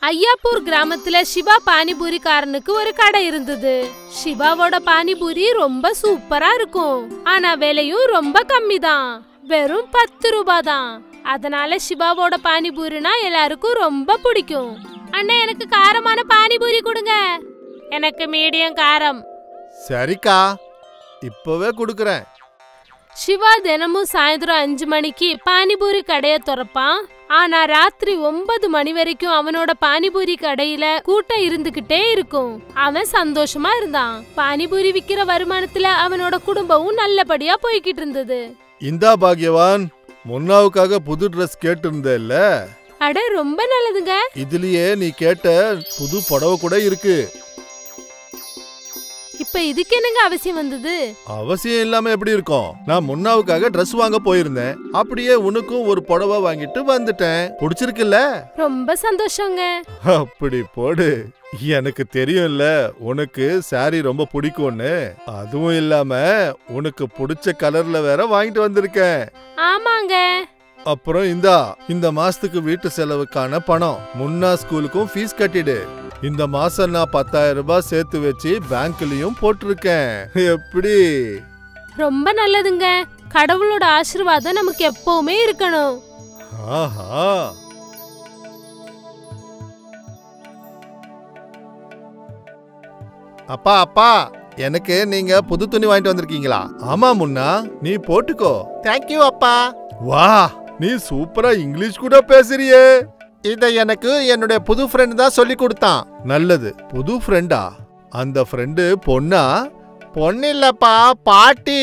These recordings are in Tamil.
ஐயாப்பூர் கிராமத்துல சிவா பானிபூரிக்காரனுக்கு ஒரு கடை இருந்தது சிவாவோட பானிபூரி ரொம்ப சூப்பரா இருக்கும் ஆனா விலையும் ரொம்ப கம்மி தான் வெறும் பத்து ரூபாய் தான் அதனால சிவாவோட பானிபூரினா எல்லாருக்கும் ரொம்ப பிடிக்கும் அண்ணா எனக்கு காரமான பானிபூரி கொடுங்க எனக்கு மீடியம் காரம் சரிக்கா இப்பவே கொடுக்குறேன் சிவா தினமும் சாயந்தரம் அஞ்சு மணிக்கு பானிபூரி கடைய திறப்பான் ஆனா ராத்திரி ஒன்பது மணி வரைக்கும் அவனோட பானிபூரி கடையில கூட்டம் இருந்துகிட்டே இருக்கும் அவன் சந்தோஷமா இருந்தான் பானிபூரி விக்கிற வருமானத்துல அவனோட குடும்பமும் நல்லபடியா போய்கிட்டு இருந்தது இந்தா பாக்யவான் முன்னாவுக்காக புது ட்ரெஸ் கேட்டிருந்தேல்ல அட ரொம்ப நல்லதுங்க இதுலயே நீ கேட்ட புது புடவை கூட இருக்கு இப்ப இதுக்கு என்னங்க அவசியம் வந்தது அவசியம் இல்லாம எப்படி இருக்கும் நான் முன்னாவுக்காக Dress வாங்க போயிருந்தேன் அப்படியே உனக்கும் ஒரு புடவை வாங்கிட்டு வந்துட்டேன் பிடிச்சிருக்குல்ல ரொம்ப சந்தோஷங்க அப்படி போடு எனக்கு தெரியும்ல உனக்கு saree ரொம்ப பிடிக்கும்னு அதுவும் இல்லாம உனக்கு பிடிச்ச கலர்ல வேற வாங்கிட்டு வந்திருக்கேன் ஆமாங்க அப்புறம் இந்தா இந்த மாசத்துக்கு வீட்டு செலவுக்கான பணம் முன்னா ஸ்கூலுக்கும் ஃபீஸ் கட்டிடு இந்த மாசம் நான் பத்தாயிரம் ரூபாய் சேர்த்து வச்சு பேங்க்லயும் போட்டிருக்கேன் எப்படி ரொம்ப நல்லதுங்க கடவுளோட ஆசீர்வாதம் நமக்கு எப்பவுமே இருக்கணும் ஆஹா அப்பா அப்பா எனக்கு நீங்க புது துணி வாங்கிட்டு வந்திருக்கீங்களா ஆமா முன்னா நீ போட்டுக்கோ தேங்க்யூ அப்பா வா நீ சூப்பரா இங்கிலீஷ் கூட பேசுறியே இத எனக்கு என்னுடைய புது ஃப்ரெண்ட் தான் சொல்லி கொடுத்தான் நல்லது புது ஃப்ரெண்டா அந்த ஃப்ரெண்டு பொண்ணா பொண்ணு இல்லப்பா பாட்டி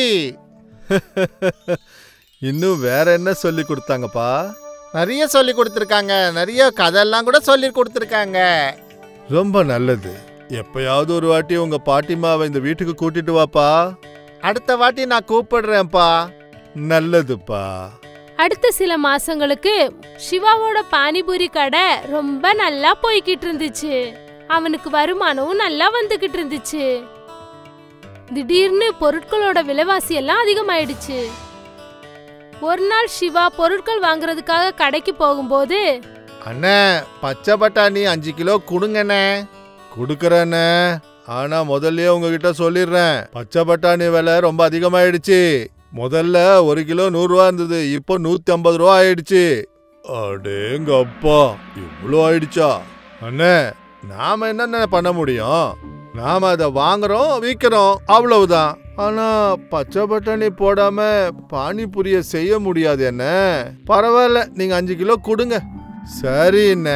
இன்னும் வேற என்ன சொல்லி கொடுத்தாங்கப்பா நிறைய சொல்லி கொடுத்துருக்காங்க நிறைய கதையெல்லாம் கூட சொல்லி கொடுத்துருக்காங்க ரொம்ப நல்லது எப்பயாவது ஒரு வாட்டி உங்க பாட்டிமாவை இந்த வீட்டுக்கு கூட்டிட்டு வாப்பா அடுத்த வாட்டி நான் கூப்பிடுறேன்ப்பா நல்லதுப்பா அடுத்த சில மாசங்களுக்கு சிவாவோட பானிபூரி கடை ரொம்ப நல்லா போய்கிட்டு இருந்துச்சு அவனுக்கு வருமானமும் நல்லா வந்துகிட்டு இருந்துச்சு திடீர்னு பொருட்களோட விலைவாசி எல்லாம் அதிகமாயிடுச்சு ஒரு நாள் சிவா பொருட்கள் வாங்குறதுக்காக கடைக்கு போகும்போது அண்ணே பச்சை பட்டாணி அஞ்சு கிலோ கொடுங்கண்ணே கொடுக்குறேண்ணே ஆனா முதல்லயே உங்ககிட்ட சொல்லிடுறேன் பச்சை பட்டாணி விலை ரொம்ப அதிகமாயிடுச்சு முதல்ல ஒரு கிலோ நூறு ரூபா இருந்தது இப்போ நூத்தி ஐம்பது ரூபா ஆயிடுச்சு அடேங்க அப்பா இவ்வளோ ஆயிடுச்சா அண்ணே நாம என்னென்ன பண்ண முடியும் நாம அதை வாங்குறோம் விற்கிறோம் அவ்வளவுதான் ஆனா பச்சை பட்டாணி போடாம பானிபூரிய செய்ய முடியாது என்ன பரவாயில்ல நீங்க அஞ்சு கிலோ கொடுங்க சரி அண்ணே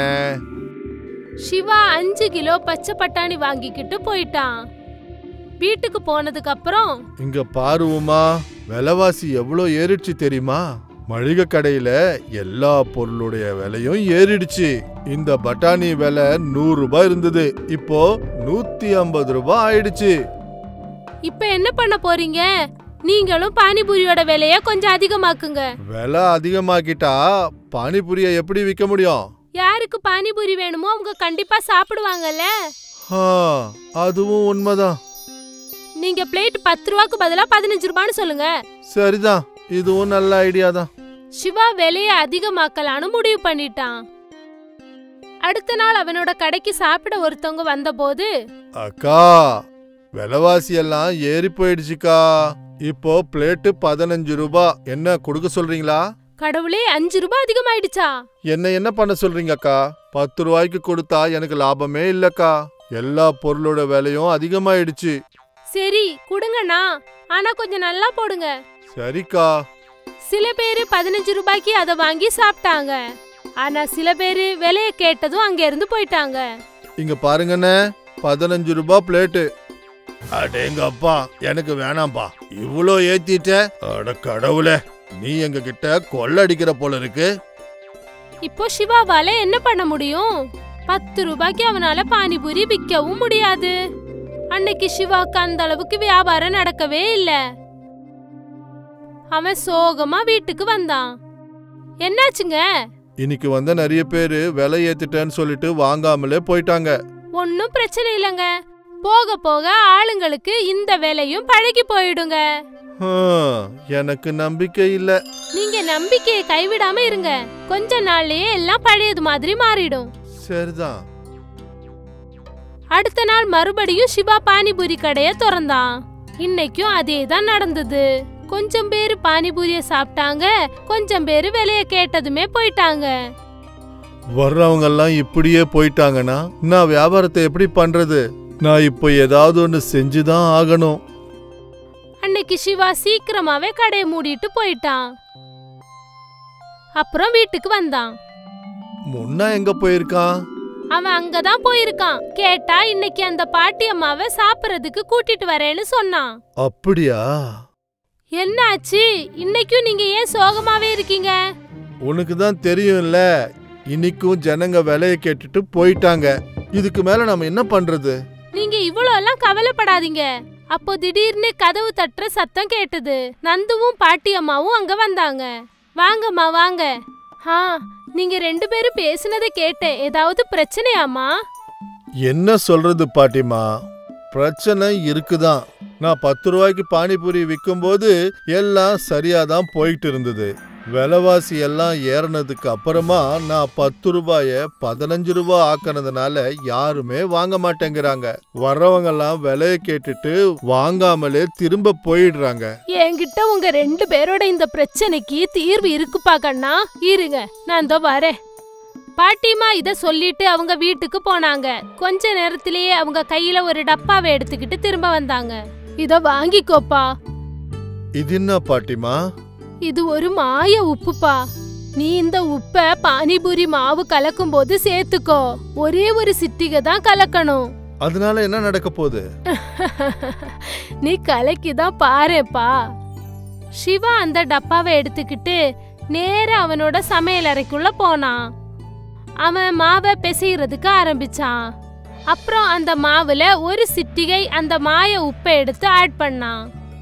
சிவா அஞ்சு கிலோ பச்சை பட்டாணி வாங்கிக்கிட்டு போயிட்டான் வீட்டுக்கு போனதுக்கு அப்புறம் இங்க பாருவுமா விலைவாசி எவ்வளோ ஏறிடுச்சு தெரியுமா மளிகை கடையில எல்லா பொருளுடைய விலையும் ஏறிடுச்சு இந்த பட்டாணி விலை நூறு ரூபாய் இருந்தது இப்போ நூத்தி ஐம்பது ரூபாய் ஆயிடுச்சு இப்ப என்ன பண்ண போறீங்க நீங்களும் பானிபூரியோட விலைய கொஞ்சம் அதிகமாக்குங்க விலை அதிகமாக்கிட்டா பானிபூரியை எப்படி விற்க முடியும் யாருக்கு பானிபூரி வேணுமோ அவங்க கண்டிப்பா சாப்பிடுவாங்கல்ல ஆ, அதுவும் உண்மைதான் நீங்க பிளேட் பத்து ரூபாய்க்கு பதிலா பதினஞ்சு ரூபான்னு சொல்லுங்க சரிதான் இதுவும் நல்ல ஐடியா தான் சிவா விலைய அதிகமாக்கலான்னு முடிவு பண்ணிட்டான் அடுத்த நாள் அவனோட கடைக்கு சாப்பிட ஒருத்தவங்க வந்தபோது அக்கா விலைவாசி எல்லாம் ஏறி போயிடுச்சுக்கா இப்போ பிளேட்டு பதினஞ்சு ரூபாய் என்ன கொடுக்க சொல்றீங்களா கடவுளே அஞ்சு ரூபாய் அதிகமாயிடுச்சா என்ன என்ன பண்ண சொல்றீங்க அக்கா பத்து ரூபாய்க்கு கொடுத்தா எனக்கு லாபமே இல்லக்கா எல்லா பொருளோட விலையும் அதிகமாயிடுச்சு சரி கொடுங்கண்ணா ஆனா கொஞ்சம் நல்லா போடுங்க சரிக்கா சில பேரு பதினஞ்சு ரூபாய்க்கு அதை வாங்கி சாப்பிட்டாங்க ஆனா சில பேரு விலைய கேட்டதும் அங்க இருந்து போயிட்டாங்க இங்க பாருங்கண்ணே பதினஞ்சு ரூபாய் பிளேட்டு அடேங்க அப்பா எனக்கு வேணாம்பா இவ்வளோ ஏத்திட்ட அட கடவுளே நீ எங்க கிட்ட கொள்ளடிக்கிற போல இருக்கு இப்போ சிவாவால என்ன பண்ண முடியும் பத்து ரூபாய்க்கு அவனால பானிபூரி விற்கவும் முடியாது அன்னைக்கு சிவாக்கு அந்த அளவுக்கு வியாபாரம் நடக்கவே இல்ல அவன் சோகமா வீட்டுக்கு வந்தான் என்னாச்சுங்க இன்னைக்கு வந்த நிறைய பேரு விலை ஏத்திட்டேன்னு சொல்லிட்டு வாங்காமலே போயிட்டாங்க ஒன்னும் பிரச்சனை இல்லைங்க போக போக ஆளுங்களுக்கு இந்த வேலையும் பழகி போயிடுங்க ஹம், எனக்கு நம்பிக்கை இல்ல நீங்க நம்பிக்கையை கைவிடாம இருங்க கொஞ்ச நாள்லயே எல்லாம் பழையது மாதிரி மாறிடும் சரிதான் அடுத்த நாள் மறுபடியும் சிவா பானிபூரி கடைய திறந்தான் இன்னைக்கும் அதே தான் நடந்தது கொஞ்சம் பேரு பானிபூரிய சாப்பிட்டாங்க கொஞ்சம் பேரு விலைய கேட்டதுமே போயிட்டாங்க வர்றவங்க எல்லாம் இப்படியே போயிட்டாங்கன்னா நான் வியாபாரத்தை எப்படி பண்றது நான் இப்போ ஏதாவது ஒன்று செஞ்சுதான் ஆகணும் அன்னைக்கு சிவா சீக்கிரமாவே கடையை மூடிட்டு போயிட்டான் அப்புறம் வீட்டுக்கு வந்தான் முன்னா எங்க போயிருக்கான் அவன் அங்கதான் போயிருக்கான் கேட்டா இன்னைக்கு அந்த பாட்டி அம்மாவை சாப்பிடறதுக்கு கூட்டிட்டு வரேன்னு சொன்னான் அப்படியா என்னாச்சு இன்னைக்கும் நீங்க ஏன் சோகமாவே இருக்கீங்க உனக்கு தான் தெரியும்ல இன்னைக்கும் ஜனங்க விலையை கேட்டுட்டு போயிட்டாங்க இதுக்கு மேல நம்ம என்ன பண்றது நீங்க இவ்வளோ எல்லாம் கவலைப்படாதீங்க அப்போ திடீர்னு கதவு தட்டுற சத்தம் கேட்டது நந்துவும் பாட்டி அம்மாவும் அங்க வந்தாங்க வாங்கம்மா வாங்க ஆ நீங்க ரெண்டு பேரும் பேசுனதை கேட்டேன் ஏதாவது பிரச்சனையாம்மா என்ன சொல்றது பாட்டிமா பிரச்சனை இருக்குதான் நான் பத்து ரூபாய்க்கு பானிபூரி விற்கும்போது எல்லாம் சரியா தான் போயிட்டு இருந்தது விலைவாசி எல்லாம் ஏறினதுக்கு அப்புறமா நான் பத்து ரூபாய பதினஞ்சு ரூபாய் ஆக்கினதுனால யாருமே வாங்க மாட்டேங்கிறாங்க வர்றவங்க எல்லாம் விலையை கேட்டுட்டு வாங்காமலே திரும்ப போயிடுறாங்க என்கிட்ட உங்க ரெண்டு பேரோட இந்த பிரச்சனைக்கு தீர்வு இருக்குப்பா கண்ணா இருங்க நான் இதோ வரேன் பாட்டிமா இத சொல்லிட்டு அவங்க வீட்டுக்கு போனாங்க கொஞ்ச நேரத்திலேயே அவங்க கையில ஒரு டப்பாவை எடுத்துக்கிட்டு திரும்ப வந்தாங்க இத வாங்கிக்கோப்பா இது என்ன பாட்டிமா இது ஒரு மாய உப்புப்பா நீ இந்த உப்ப பானிபூரி மாவு கலக்கும் போது சேர்த்துக்கோ ஒரே ஒரு சிட்டிகை தான் கலக்கணும் அதனால என்ன நடக்க போகுது நீ கலக்கிதான் பாருப்பா சிவா அந்த டப்பாவை எடுத்துக்கிட்டு நேர அவனோட சமையல் அறைக்குள்ள போனான் அவன் மாவை பிசையறதுக்கு ஆரம்பிச்சான் அப்புறம் அந்த மாவுல ஒரு சிட்டிகை அந்த மாய உப்பை எடுத்து ஆட் பண்ணான்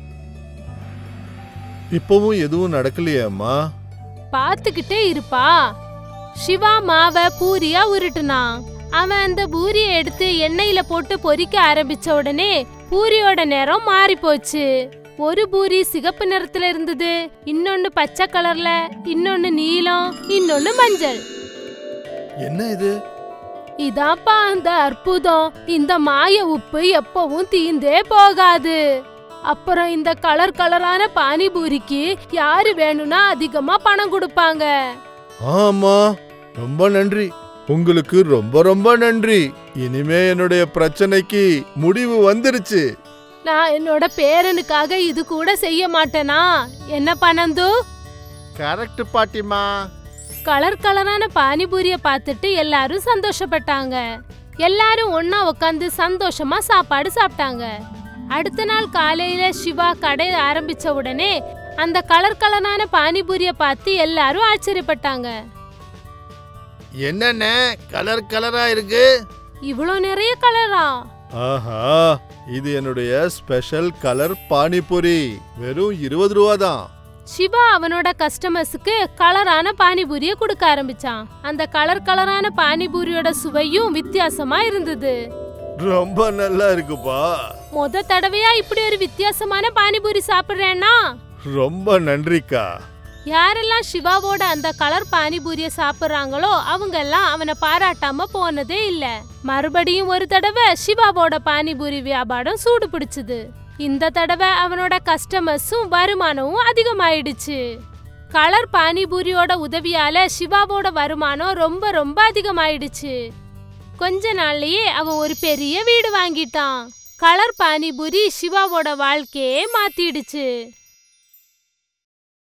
இப்பவும் எதுவும் நடக்கலையே அம்மா பார்த்துக்கிட்டே இருப்பா சிவா மாவை பூரியா உருட்டுனான் அவன் அந்த பூரியை எடுத்து எண்ணெயில போட்டு பொரிக்க ஆரம்பிச்ச உடனே பூரியோட நிறம் மாறி போச்சு ஒரு பூரி சிகப்பு நிறத்துல இருந்தது இன்னொன்னு பச்சை கலர்ல இன்னொன்னு நீலம் இன்னொன்னு மஞ்சள் என்ன இது இதாப்பா அந்த அற்புதம் இந்த மாய உப்பு எப்பவும் தீந்தே போகாது அப்புறம் இந்த கலர் கலரான பானிபூரிக்கு யாரு வேணும்னா அதிகமா பணம் கொடுப்பாங்க ஆமா ரொம்ப நன்றி உங்களுக்கு ரொம்ப ரொம்ப நன்றி இனிமே என்னுடைய பிரச்சனைக்கு முடிவு வந்துருச்சு நான் என்னோட பேரனுக்காக இது கூட செய்ய மாட்டேனா என்ன பணந்து கரெக்ட் பாட்டிமா கலர் கலரான பானிபூரிய பார்த்துட்டு எல்லாரும் சந்தோஷப்பட்டாங்க எல்லாரும் ஒண்ணா உட்காந்து சந்தோஷமா சாப்பாடு சாப்பிட்டாங்க அடுத்த நாள் காலையில சிவா கடை ஆரம்பிச்ச உடனே அந்த கலர் கலரான பானிபூரிய பார்த்து எல்லாரும் ஆச்சரியப்பட்டாங்க என்னென்ன கலர் கலரா இருக்கு இவ்வளோ நிறைய கலரா ஆஹா இது என்னுடைய ஸ்பெஷல் கலர் பானிபூரி வெறும் இருபது ரூபா தான் சிவா அவனோட கஸ்டமர்ஸுக்கு கலரான பானிபூரிய கொடுக்க ஆரம்பிச்சான் அந்த கலர் கலரான பானிபூரியோட சுவையும் வித்தியாசமா இருந்தது ரொம்ப நல்லா இருக்குப்பா முத தடவையா இப்படி ஒரு வித்தியாசமான பானிபூரி சாப்பிடுறேன்னா ரொம்ப நன்றிக்கா யாரெல்லாம் சிவாவோட அந்த கலர் பானிபூரிய சாப்பிடுறாங்களோ அவங்க எல்லாம் அவனை பாராட்டாம போனதே இல்ல மறுபடியும் ஒரு தடவை சிவாவோட பானிபூரி வியாபாரம் சூடு பிடிச்சது இந்த தடவை அவனோட கஸ்டமர்ஸும் வருமானமும் அதிகமாயிடுச்சு கலர் பானிபூரியோட உதவியால சிவாவோட வருமானம் ரொம்ப ரொம்ப அதிகமாயிடுச்சு கொஞ்ச நாள்லயே அவன் ஒரு பெரிய வீடு வாங்கிட்டான் கலர் பானிபூரி சிவாவோட வாழ்க்கையே மாத்திடுச்சு